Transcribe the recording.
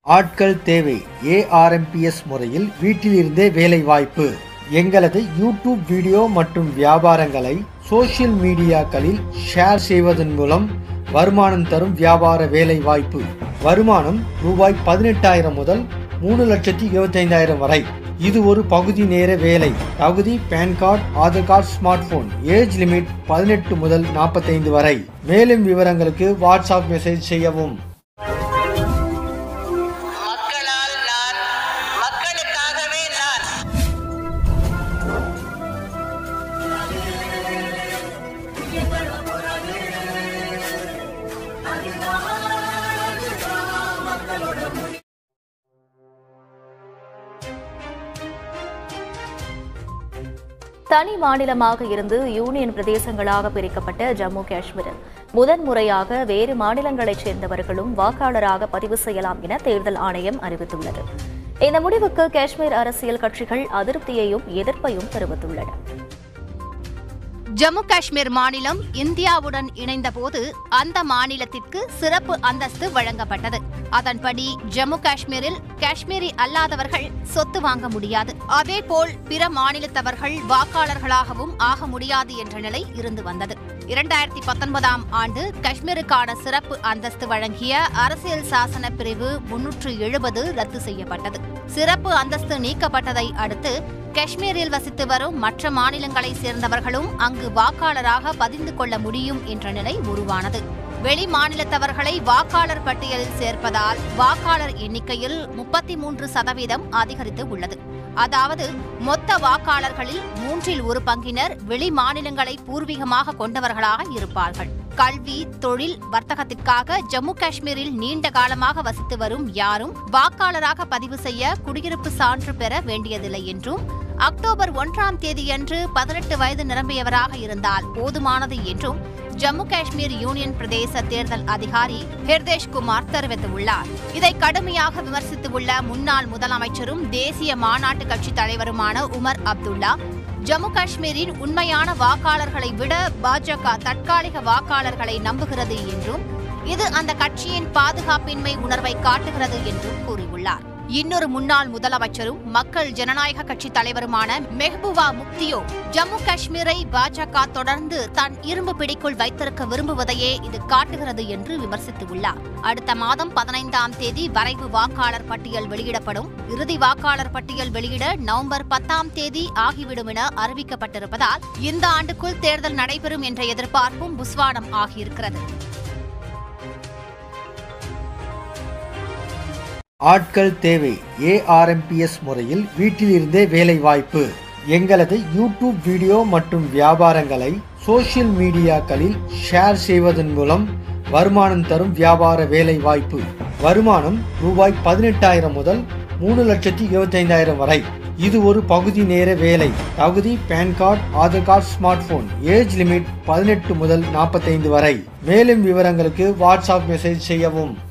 ஆட்கள் தேவை ஏஆர்எம்பிஎஸ் முறையில் வீட்டிலிருந்தே வேலை வாய்ப்பு எங்களது யூடியூப் வீடியோ மற்றும் வியாபாரங்களை சோஷியல் மீடியாக்களில் ஷேர் செய்வதன் மூலம் வருமானம் தரும் வியாபார வேலை வாய்ப்பு வருமானம் ரூபாய் பதினெட்டாயிரம் முதல் மூணு லட்சத்தி இருபத்தைந்தாயிரம் வரை இது ஒரு பகுதி நேர வேலை தகுதி PAN card Aadhaar card smart phone age limit பதினெட்டு முதல் நாற்பத்தைந்து வரை மேலும் விவரங்களுக்கு வாட்ஸ்அப் மெசேஜ் செய்யவும் மக்களால் நான் மக்களுக்காகவே நான் தனி மாநிலமாக இருந்து யூனியன் பிரதேசங்களாக பிரிக்கப்பட்ட ஜம்மு காஷ்மீரில் முதன் முறையாக வேறு மாநிலங்களைச் சேர்ந்தவர்களும் வாக்காளராக பதிவு செய்யலாம் என தேர்தல் ஆணையம் அறிவித்துள்ளது இந்த முடிவுக்கு காஷ்மீர் அரசியல் கட்சிகள் அதிருப்தியையும் எதிர்ப்பையும் தெரிவித்துள்ளன ஜம்மு காஷ்மீர் மாநிலம் இந்தியாவுடன் இணைந்தபோது அந்த மாநிலத்திற்கு சிறப்பு அந்தஸ்து வழங்கப்பட்டது அதன்படி ஜம்மு காஷ்மீரில் காஷ்மீரி அல்லாதவர்கள் சொத்து வாங்க முடியாது அதேபோல் பிற மாநிலத்தவர்கள் வாக்காளர்களாகவும் ஆக முடியாது என்ற நிலை இருந்து வந்தது இரண்டாயிரத்தி பத்தொன்பதாம் ஆண்டு காஷ்மீருக்கான சிறப்பு அந்தஸ்து வழங்கிய அரசியல் சாசன பிரிவு முன்னூற்று எழுபது ரத்து செய்யப்பட்டது சிறப்பு அந்தஸ்து நீக்கப்பட்டதை அடுத்து காஷ்மீரில் வசித்து வரும் மற்ற மாநிலங்களை சேர்ந்தவர்களும் அங்கு வாக்காளராக பதிந்து கொள்ள முடியும் என்ற நிலை உருவானது வெளி மாநிலத்தவர்களை வாக்காளர் பட்டியலில் சேர்ப்பதால் வாக்காளர் எண்ணிக்கையில் முப்பத்தி மூன்று சதவீதம் அதிகரித்து உள்ளது அதாவது மொத்த வாக்காளர்களில் மூன்றில் ஒரு பங்கினர் வெளி மாநிலங்களை பூர்வீகமாக கொண்டவர்களாக இருப்பார்கள் கல்வி தொழில் வர்த்தகத்திற்காக ஜம்மு காஷ்மீரில் நீண்ட காலமாக வசித்து வரும் யாரும் வாக்காளராக பதிவு செய்ய குடியிருப்பு சான்று பெற வேண்டியதில்லை என்றும் அக்டோபர் ஒன்றாம் தேதியன்று பதினெட்டு வயது நிரம்பியவராக இருந்தால் போதுமானது என்றும் ஜம்மு காஷ்மீர் யூனியன் பிரதேச தேர்தல் அதிகாரி ஹிர்தேஷ் குமார் தெரிவித்துள்ளார் இதை கடுமையாக விமர்சித்துள்ள முன்னாள் முதலமைச்சரும் தேசிய மாநாட்டு கட்சி தலைவருமான உமர் அப்துல்லா ஜம்மு காஷ்மீரின் உண்மையான வாக்காளர்களை விட பாஜக தற்காலிக வாக்காளர்களை நம்புகிறது என்றும் இது அந்த கட்சியின் பாதுகாப்பின்மை உணர்வை காட்டுகிறது என்றும் கூறியுள்ளார் இன்னொரு முன்னாள் முதலமைச்சரும் மக்கள் ஜனநாயக கட்சி தலைவருமான மெஹபூபா முக்தியோ ஜம்மு காஷ்மீரை பாஜக தொடர்ந்து தன் இரும்பு பிடிக்குள் வைத்திருக்க விரும்புவதையே இது காட்டுகிறது என்று விமர்சித்துள்ளார் அடுத்த மாதம் பதினைந்தாம் தேதி வரைவு வாக்காளர் பட்டியல் வெளியிடப்படும் இறுதி வாக்காளர் பட்டியல் வெளியிட நவம்பர் பத்தாம் தேதி ஆகிவிடும் என அறிவிக்கப்பட்டிருப்பதால் இந்த ஆண்டுக்குள் தேர்தல் நடைபெறும் என்ற எதிர்பார்ப்பும் புஸ்வானம் ஆகியிருக்கிறது ஆட்கள் தேவை ஏஆர்எம்பிஎஸ் முறையில் வீட்டிலிருந்தே வேலை வாய்ப்பு எங்களது யூடியூப் வீடியோ மற்றும் வியாபாரங்களை சோஷியல் மீடியாக்களில் ஷேர் செய்வதன் மூலம் வருமானம் தரும் வியாபார வேலை வாய்ப்பு வருமானம் ரூபாய் பதினெட்டாயிரம் முதல் மூணு லட்சத்தி இருபத்தைந்தாயிரம் வரை இது ஒரு பகுதி நேர வேலை தகுதி PAN card Aadhaar card smart phone age limit பதினெட்டு முதல் நாற்பத்தைந்து வரை மேலும் விவரங்களுக்கு வாட்ஸ்அப் மெசேஜ் செய்யவும்